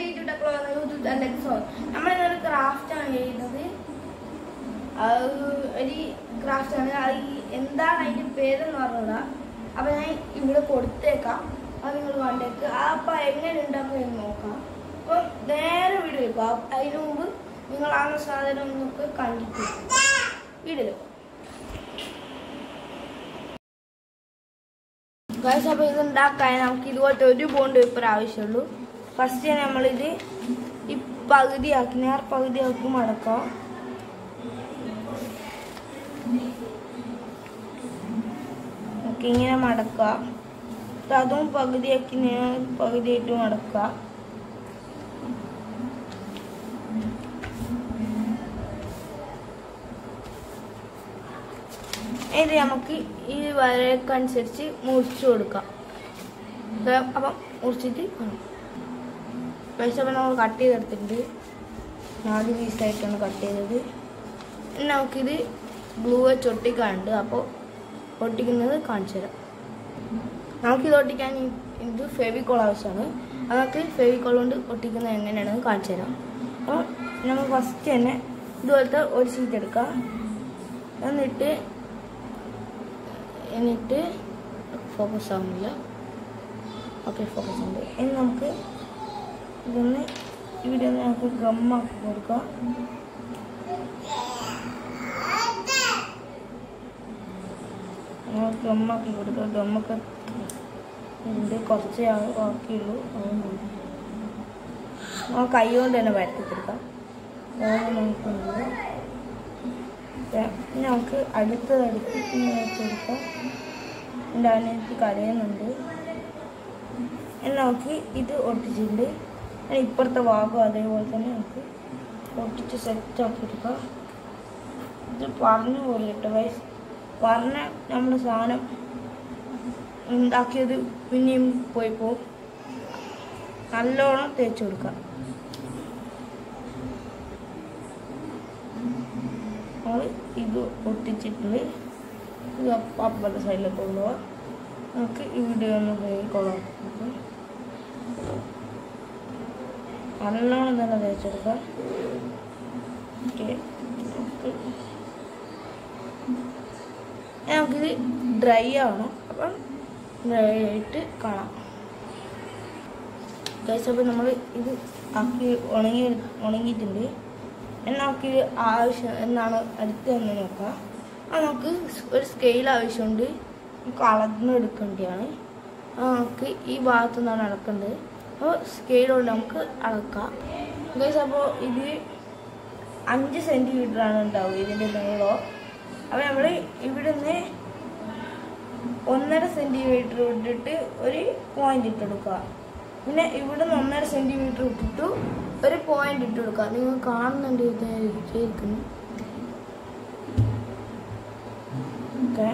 Three two technology അല്ലെങ്കിൽ so നമ്മളിന്നൊരു ക്രാഫ്റ്റാണ് ചെയ്യുന്നത് അത് ഒരു ക്രാഫ്റ്റാണ് അത് ഈ എന്താണ് അതിൻ്റെ പേരെന്ന് പറഞ്ഞതാ അപ്പം ഞാൻ ഇവിടെ കൊടുത്തേക്കാം അത് നിങ്ങൾ കണ്ടേക്ക് ആ അപ്പം എങ്ങനെ ഉണ്ടാക്കുമെന്ന് നോക്കാം അപ്പം നേരെ വീഡിയോ വെക്കാം അതിന് മുമ്പ് നിങ്ങൾ ആ സാധനം ഒക്കെ കണ്ടിട്ട് വീഡിയോ ഗൈസ് അപ്പോൾ ഇത് ഉണ്ടാക്കാൻ നമുക്ക് ഇതുപോലത്തെ ഒരു ബോണ്ട് പേപ്പർ ആവശ്യമുള്ളൂ ഫസ്റ്റ് നമ്മളിത് ഈ പകുതിയാക്കി നേർ പകുതിയാക്കി മടക്കാം ഓക്കെ ഇങ്ങനെ മടക്കുക എന്നിട്ട് അതും പകുതിയാക്കി നേർ പകുതിയായിട്ട് മടക്കുക ഇത് നമുക്ക് ഈ വരക്കനുസരിച്ച് മുറിച്ച് കൊടുക്കാം ഇത് അപ്പം മുറിച്ചിട്ട് കാണാം പൈസ അപ്പം നമ്മൾ കട്ട് ചെയ്തെടുത്തിട്ടുണ്ട് നാല് പീസായിട്ടാണ് കട്ട് ചെയ്തത് ഇനി നമുക്കിത് ഗ്ലൂ വെച്ച് ഒട്ടിക്കാനുണ്ട് അപ്പോൾ ഒട്ടിക്കുന്നത് കാണിച്ചു തരാം നമുക്കിത് ഒട്ടിക്കാൻ ഈ- ഇത് ഫെവിക്കോൾ ആവശ്യമാണ് അത് നമുക്ക് ഫെവിക്കോൾ കൊണ്ട് ഒട്ടിക്കുന്നത് എങ്ങനെയാണെന്ന് കാണിച്ചു തരാം അപ്പോൾ നമ്മൾ ഫസ്റ്റ് തന്നെ ഇതുപോലത്തെ ഒരു ഷീറ്റ് എടുക്കാം എന്നിട്ട് എന്നിട്ട് ഫോക്കസ് ആവുന്നില്ല ഓക്കെ ഫോക്കസ് ഉണ്ട് ഇനി നമുക്ക് ഇതൊന്ന് ഇവിടെ ഒന്ന് നമുക്ക് ഗമ്മാക്കി കൊടുക്കാം നമുക്ക് ഗമ്മാക്കി കൊടുക്കാം ഗമ്മൊക്കെ ഉണ്ട് കുറച്ചേ ആ- ബാക്കിയുള്ളൂ അതുകൊണ്ട് നമുക്ക് കൈ കൊണ്ട് തന്നെ പരത്തി കൊടുക്കാം വേറെ നമുക്കുണ്ട് ഇനി നമുക്ക് അടുത്തത് അടുത്ത് ഇങ്ങനെ വെച്ചെടുക്കാം എൻ്റെ അനിയത്തി കരയുന്നുണ്ട് ഇനി നമുക്ക് ഇത് ഒട്ടിച്ചിട്ടുണ്ട് ഇനി ഇപ്പുറത്തെ ഭാഗം അതേപോലെ തന്നെ നമുക്ക് ഒട്ടിച്ച് സെറ്റ് ആക്കി എടുക്കാം ഇത് പറഞ്ഞു പോലെ കേട്ടോ വയസ്സ് പറഞ്ഞ നമ്മുടെ സാധനം ഉണ്ടാക്കിയത് പിന്നെയും പോയി പോകും നല്ലോണം തേച്ച് കൊടുക്കാം നമ്മൾ ഇത് ഒട്ടിച്ചിട്ടുണ്ട് ഇത് അപ്പ- അപ്പുറത്തെ സൈഡിലേക്ക് കൊണ്ടുപോകാം നമുക്ക് ഇവിടെ ഒന്ന് കൊള്ളാം നല്ലോണം തന്നെ തേച്ചെടുക്കാം ഓക്കെ നമുക്കിത് ഡ്രൈ ആവണം അപ്പം ഡ്രൈ ആയിട്ട് കാണാം ഗൈസ് അപ്പോൾ നമ്മൾ ഇത് ആക്കി ഉണങ്ങി ഉണങ്ങിയിട്ടുണ്ട് എന്നാൽ നമുക്ക് ഇത് ആവശ്യം എന്നാണ് അടുത്ത് തന്നെ നോക്കാം അത് നമുക്ക് ഒരു സ്കെയിൽ ആവശ്യമുണ്ട് നമുക്ക് അളന്നെടുക്കേണ്ടതാണ് അത് നമുക്ക് ഈ ഭാഗത്തു നിന്നാണ് അളക്കേണ്ടത് അപ്പോൾ സ്കെയിൽ കൊണ്ട് നമുക്ക് അളക്കാം ഗൈസ് അപ്പോൾ ഇത് അഞ്ച് സെൻറ്റിമീറ്റർ ആണ് ഉണ്ടാവുക ഇതിൻ്റെ നീളം അപ്പോൾ നമ്മൾ ഇവിടുന്ന് ഒന്നര സെൻറ്റിമീറ്റർ ഇട്ടിട്ട് ഒരു പോയിന്റ് ഇട്ടെടുക്കുക പിന്നെ ഇവിടുന്ന് ഒന്നര സെൻറ്റിമീറ്റർ ഇട്ടിട്ട് ഒരു പോയിന്റ് ഇട്ട് കൊടുക്കുക നിങ്ങൾ കാണുന്നുണ്ട് ഇതായിരിക്കുന്നു ഓക്കെ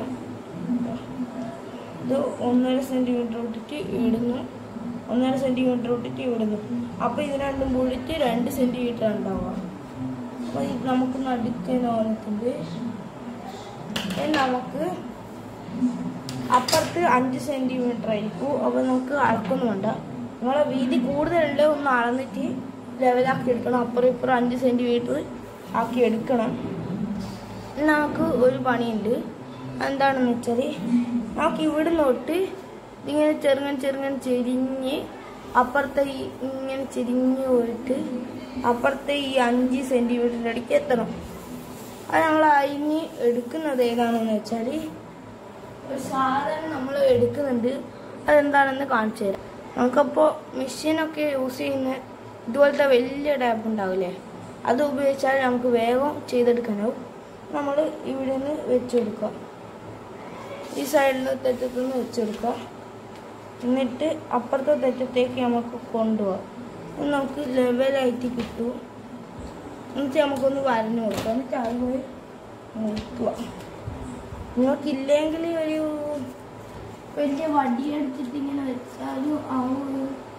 ഇത് ഒന്നര സെൻറ്റിമീറ്റർ ഇട്ടിട്ട് ഇടുന്നു ഒന്നര സെൻറ്റിമീറ്റർ ഇട്ടിട്ട് ഇടുന്നു അപ്പോൾ ഇത് രണ്ടും കൂടിയിട്ട് രണ്ട് സെൻറ്റിമീറ്റർ ഉണ്ടാവുക അപ്പോൾ ഇത് നമുക്ക് നടുക്കുന്ന വന്നിട്ടുണ്ട് ഇനി നമുക്ക് അപ്പുറത്ത് അഞ്ച് സെൻറ്റിമീറ്റർ ആയിരിക്കും അപ്പോൾ നമുക്ക് അളക്കൊന്നും വേണ്ട നിങ്ങളെ വീതി കൂടുതലുണ്ട് ഒന്ന് അളന്നിട്ട് ലെവലാക്കി എടുക്കണം അപ്പുറം ഇപ്പുറം അഞ്ച് സെൻറ്റിമീറ്റർ ആക്കി എടുക്കണം ഇനി നമുക്ക് ഒരു പണിയുണ്ട് എന്താണെന്ന് വെച്ചാൽ നമുക്ക് ഇവിടെ തൊട്ട് ഇങ്ങനെ ചെറുങ്ങനെ ചെറുങ്ങനെ ചെരിഞ്ഞ് അപ്പുറത്തെ ഈ ഇങ്ങനെ ചെരിഞ്ഞ് പോയിട്ട് അപ്പുറത്തെ ഈ അഞ്ച് സെൻറ്റിമീറ്ററിൻ്റെ ഇടയ്ക്ക് എത്തണം അത് നമ്മൾ അരിഞ്ഞ് എടുക്കുന്നത് ഏതാണെന്ന് വെച്ചാൽ ഒരു സാധനം നമ്മൾ എടുക്കുന്നുണ്ട് അതെന്താണെന്ന് കാണിച്ചു തരാം നമുക്കപ്പോൾ മെഷീനൊക്കെ യൂസ് ചെയ്യുന്ന ഇതുപോലത്തെ വലിയ ടാപ്പ് ഉണ്ടാവില്ലേ അത് ഉപയോഗിച്ചാൽ നമുക്ക് വേഗം ചെയ്തെടുക്കാനാവും നമ്മൾ ഇവിടെ നിന്ന് വെച്ചെടുക്കുക ഈ സൈഡിൽ തെറ്റത്തു നിന്ന് വെച്ചെടുക്കുക എന്നിട്ട് അപ്പുറത്തെ തെറ്റത്തേക്ക് നമുക്ക് കൊണ്ടുപോകാം അത് നമുക്ക് ലെവലായിട്ട് കിട്ടും എന്നിട്ട് നമുക്കൊന്ന് വരഞ്ഞു കൊടുക്കാം എന്നിട്ട് അത് പോയി നോക്കുക നിങ്ങൾക്കില്ലെങ്കിൽ ഒരു വലിയ വടി എടുത്തിട്ട് ഇങ്ങനെ വെച്ചാലും ആവും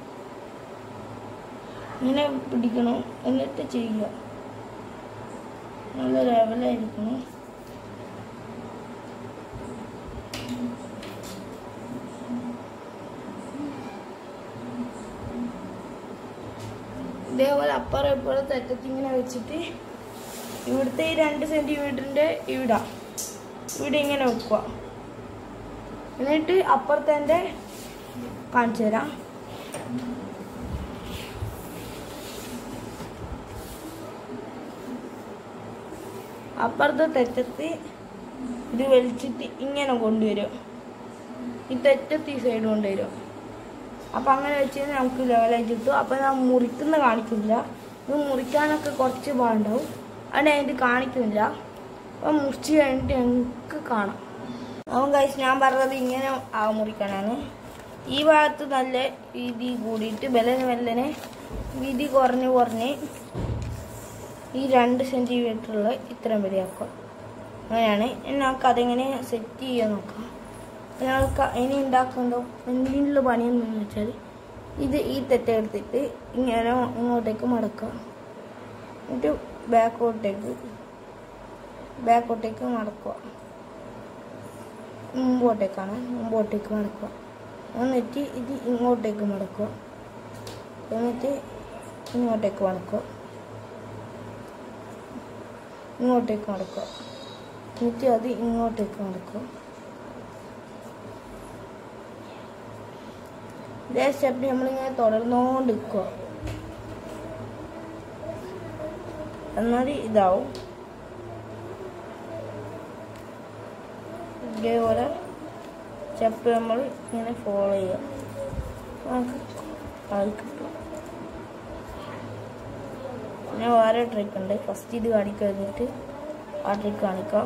ഇങ്ങനെ പിടിക്കണം എന്നിട്ട് ചെയ്യുക നല്ല ലെവലായിരിക്കണം ഇതേപോലെ അപ്പുറം ഇപ്പുറം തെറ്റത്ത് ഇങ്ങനെ വെച്ചിട്ട് ഇവിടുത്തെ ഈ രണ്ട് സെൻറ്റിമീറ്ററിൻ്റെ ഇവിടെ ഇവിടെ ഇങ്ങനെ വെക്കുക എന്നിട്ട് അപ്പുറത്തെ കാണിച്ചു തരാം അപ്പുറത്തെ തെറ്റത്ത് ഇത് വലിച്ചിട്ട് ഇങ്ങനെ കൊണ്ടുവരും ഈ തെറ്റത്ത് ഈ സൈഡ് കൊണ്ടുവരും അപ്പം അങ്ങനെ വെച്ച് കഴിഞ്ഞാൽ നമുക്ക് ലെവലായി കിട്ടും അപ്പം ഞാൻ മുറിക്കുന്ന കാണിക്കുന്നില്ല ഇത് മുറിക്കാനൊക്കെ കുറച്ച് പാടുണ്ടാവും അത് അതിൻ്റെ കാണിക്കുന്നില്ല അപ്പം മുറിച്ച് കഴിഞ്ഞിട്ട് ഞങ്ങൾക്ക് കാണാം അവൻ കഴിച്ച് ഞാൻ പറഞ്ഞത് ഇങ്ങനെ ആ മുറിക്കാനാണ് ഈ ഭാഗത്ത് നല്ല വീതി കൂടിയിട്ട് ബലന് മെല്ലനെ വീതി കുറഞ്ഞ് കുറഞ്ഞ് ഈ രണ്ട് സെൻറ്റിമീറ്ററിൽ ഇത്രയും വരെ ആക്കാം അങ്ങനെയാണ് ഇനി നമുക്ക് അതെങ്ങനെ സെറ്റ് ചെയ്യാൻ നോക്കാം ഞങ്ങൾക്ക് ഇനി ഉണ്ടാക്കുന്നുണ്ടോ എന്തിനുള്ള പണിയെന്ന് വെച്ചാൽ ഇത് ഈ തെറ്റെടുത്തിട്ട് ഇങ്ങനെ ഇങ്ങോട്ടേക്ക് മടക്കുക എന്നിട്ട് ബാക്കോട്ടേക്ക് ബാക്കോട്ടേക്ക് മടക്കുക മുമ്പോട്ടേക്കാണ് മുമ്പോട്ടേക്ക് മടക്കുക എന്നിട്ട് ഇത് ഇങ്ങോട്ടേക്ക് മടക്കുക എന്നിട്ട് ഇങ്ങോട്ടേക്ക് മടക്കുക ഇങ്ങോട്ടേക്ക് മടക്കുക എന്നിട്ട് അത് ഇങ്ങോട്ടേക്ക് മടക്കുക ഇതേ സ്റ്റെപ്പ് നമ്മളിങ്ങനെ തുടർന്നുകൊണ്ട് നിൽക്കുക എന്നാൽ ഇതാവും ഇതേപോലെ സ്റ്റെപ്പ് നമ്മൾ ഇങ്ങനെ ഫോളോ ചെയ്യുക നമുക്ക് ആയി കിട്ടും പിന്നെ വേറെ ട്രിക്ക് ഉണ്ട് ഫസ്റ്റ് ഇത് കാണിക്കുക എന്നിട്ട് ആ ട്രിക്ക് കാണിക്കാം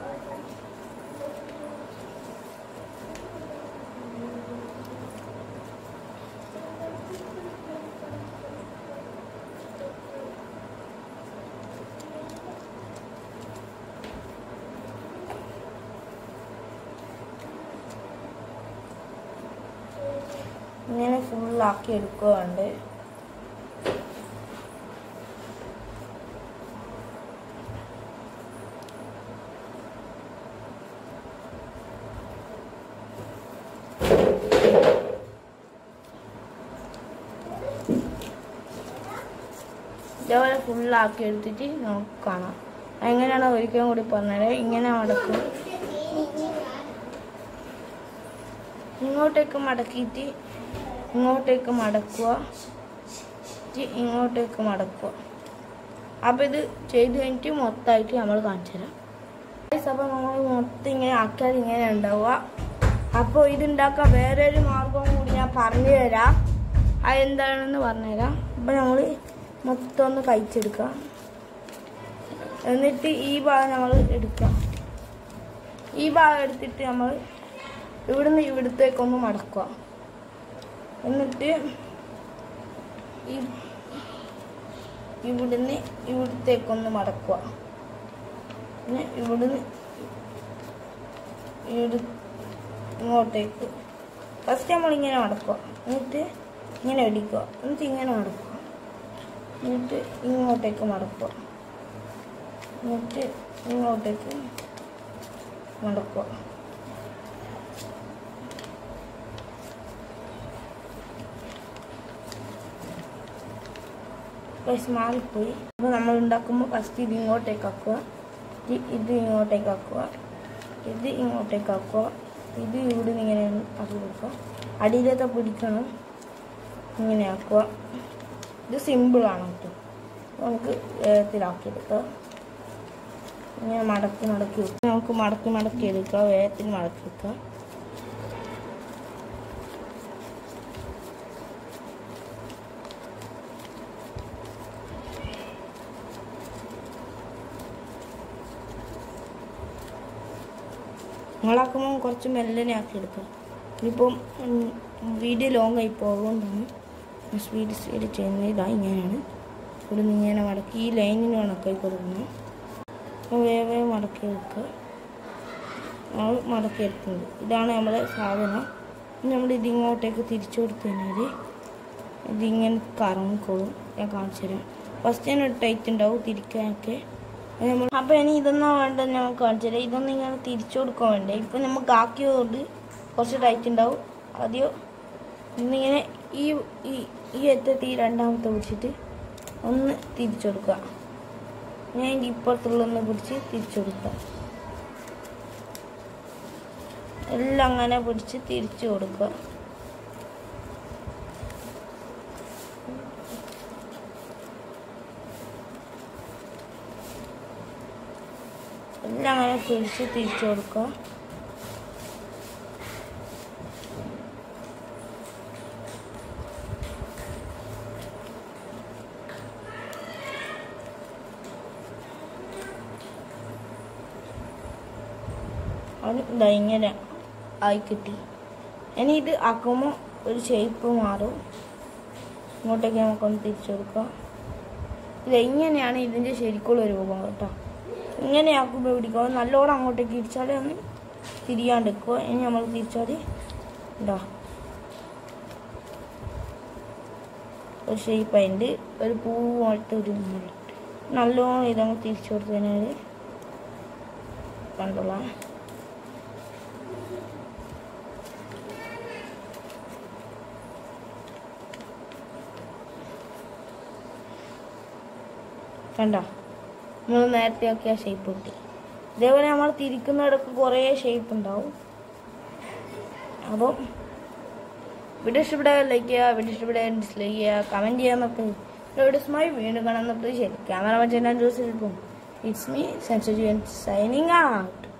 ഇങ്ങനെ ഫുള്ളാക്കി എടുക്കുകയുണ്ട് ഇതേപോലെ ഫുള്ളാക്കി എടുത്തിട്ട് നമുക്ക് കാണാം എങ്ങനെയാണ് ഒരിക്കലും കൂടി പറഞ്ഞത് ഇങ്ങനെ മടക്കും ഇങ്ങോട്ടേക്ക് മടക്കിയിട്ട് ഇങ്ങോട്ടേക്ക് മടക്കുക ഇറ്റ് ഇങ്ങോട്ടേക്ക് മടക്കുക അപ്പോൾ ഇത് ചെയ്ത് കഴിഞ്ഞിട്ട് മൊത്തമായിട്ട് നമ്മൾ കാണിച്ചു തരാം അപ്പോൾ നമ്മൾ മൊത്തം ഇങ്ങനെ ആക്കിയാൽ ഇങ്ങനെ ഉണ്ടാവുക അപ്പോൾ ഇതുണ്ടാക്കാൻ വേറെ ഒരു മാർഗവും കൂടി ഞാൻ പറഞ്ഞു തരാം അതെന്താണെന്ന് പറഞ്ഞുതരാം അപ്പോൾ നമ്മൾ മൊത്തം ഒന്ന് കഴിച്ചെടുക്കുക എന്നിട്ട് ഈ ഭാഗം നമ്മൾ എടുക്കുക ഈ ഭാഗം എടുത്തിട്ട് നമ്മൾ ഇവിടുന്ന് ഇവിടത്തേക്കൊന്ന് മടക്കുക എന്നിട്ട് ഈ ഇവിടുന്ന് ഇവിടത്തേക്കൊന്ന് മടക്കുക പിന്നെ ഇവിടുന്ന് ഇവിട ഇങ്ങോട്ടേക്ക് ഫസ്റ്റ് നമ്മളിങ്ങനെ മടക്കുക എന്നിട്ട് ഇങ്ങനെ ഇടിക്കുക എന്നിട്ട് ഇങ്ങനെ മടക്കുക എന്നിട്ട് ഇങ്ങോട്ടേക്ക് മടക്കുക എന്നിട്ട് ഇങ്ങോട്ടേക്ക് മടക്കുക ഗൈസ് മാറിപ്പോയി അപ്പോൾ നമ്മൾ ഉണ്ടാക്കുമ്പോൾ ഫസ്റ്റ് ഇത് ഇങ്ങോട്ടേക്ക് ആക്കുക ഇത് ഇത് ഇങ്ങോട്ടേക്ക് ആക്കുക ഇത് ഇങ്ങോട്ടേക്ക് ആക്കുക ഇത് ഇവിടെ നിന്ന് ഇങ്ങനെ ആക്കി കൊടുക്കുക അടിയിലത്തെ പിടിക്കണം ഇങ്ങനെ ആക്കുക ഇത് സിമ്പിളാണ് കേട്ടോ നമുക്ക് വേഗത്തിലാക്കിയെടുക്കാം ഇങ്ങനെ മടക്കി മടക്കി വെക്കുക നമുക്ക് മടക്കി മടക്കി എടുക്കുക വേഗത്തിൽ മടക്കി വെക്കുക നിങ്ങളാക്കുമ്പോൾ കുറച്ച് മെല്ലനെ ആക്കി എടുക്കുക ഇതിപ്പം ഉം, വീഡിയോ ലോങ് ആയി പോകുന്നതുകൊണ്ടാണ് സ്പീഡ് സ്പീഡ് ചെയ്യുന്നത് ഇതാ ഇങ്ങനെയാണ് ഇവിടെ നിന്ന് ഇങ്ങനെ മടക്കി ഈ ലൈനിന് കണക്കായി കൊടുക്കണം അപ്പോൾ വേഗം വേഗം മടക്കി വെക്കുക നമ്മൾ മടക്കി എടുക്കുന്നത് ഇതാണ് നമ്മുടെ സാധനം ഇനി നമ്മൾ ഇതിങ്ങോട്ടേക്ക് തിരിച്ചു കൊടുത്തു കഴിഞ്ഞാൽ ഇതിങ്ങനെ കറങ്ങിക്കോളും ഞാൻ കാണിച്ചു തരാം ഫസ്റ്റ് തന്നെ ഒരു ടൈറ്റ് ഉണ്ടാവും തിരിക്കാനൊക്കെ അത് നമ്മൾ അപ്പോൾ ഇനി ഇതൊന്നും വേണ്ട നമുക്ക് കാണിച്ചു തരാം ഇതൊന്നും ഇങ്ങനെ തിരിച്ചു കൊടുക്കാൻ വേണ്ടേ ഇപ്പം നമുക്ക് ആക്കിയതുകൊണ്ട് കുറച്ച് ടൈറ്റ് ഉണ്ടാവും ആദ്യം ഇന്നിങ്ങനെ ഈ ഈ ഈ അറ്റത്ത് ഈ രണ്ടാമത്തെ പിടിച്ചിട്ട് ഒന്ന് തിരിച്ചു കൊടുക്കുക ഞാൻ ഇതിൻ്റെ ഇപ്പുറത്തുള്ളൊന്ന് പിടിച്ച് തിരിച്ചു കൊടുക്കുക എല്ലാം അങ്ങനെ പിടിച്ച് തിരിച്ചു കൊടുക്കുക എല്ലാം അങ്ങനെ പിടിച്ച് തിരിച്ചു കൊടുക്കുക അത് ഇതാ ഇങ്ങനെ ആയി കിട്ടി ഇനി ഇത് ആക്കുമ്പോൾ ഒരു ഷേപ്പ് മാറും ഇങ്ങോട്ടേക്ക് നമുക്കൊന്ന് തിരിച്ചു കൊടുക്കാം ഇത് ഇങ്ങനെയാണ് ഇതിൻ്റെ ശരിക്കുള്ള രൂപം കേട്ടോ ഇങ്ങനെ ആക്കുമ്പോൾ പിടിക്കുക നല്ലോണം അങ്ങോട്ടേക്ക് തിരിച്ചാലേ ഒന്ന് തിരിയാണ്ട് നിൽക്കുക ഇനി നമ്മൾ തിരിച്ചാൽ ഇതാ ഒരു ഷേപ്പ് അതിൻ്റെ ഒരു പൂ പോലത്തെ ഒരു മുല്ല. നല്ലോണം ഇതങ്ങ് തിരിച്ചു കൊടുത്തതിനാൽ കണ്ടോളാം കണ്ട നമ്മൾ നേരത്തെ ഒക്കെ ആ ഷേപ്പ് കിട്ടി ഇതേപോലെ നമ്മൾ തിരിക്കുന്നിടക്ക് കുറേ ഷേപ്പ് ഉണ്ടാവും അപ്പം വീഡിയോ ഇഷ്ടപ്പെടാൻ ലൈക്ക് ചെയ്യുക വീഡിയോ ഇഷ്ടപ്പെടാൻ ഡിസ്ലൈക്ക് ചെയ്യുക കമൻറ്റ് ചെയ്യാന്നൊക്കെ വീഡിയോസുമായി വീണ്ടും കാണാൻ ശരി ക്യാമറ മറ്റേ ജ്യൂസിൽ it's me sensor signing out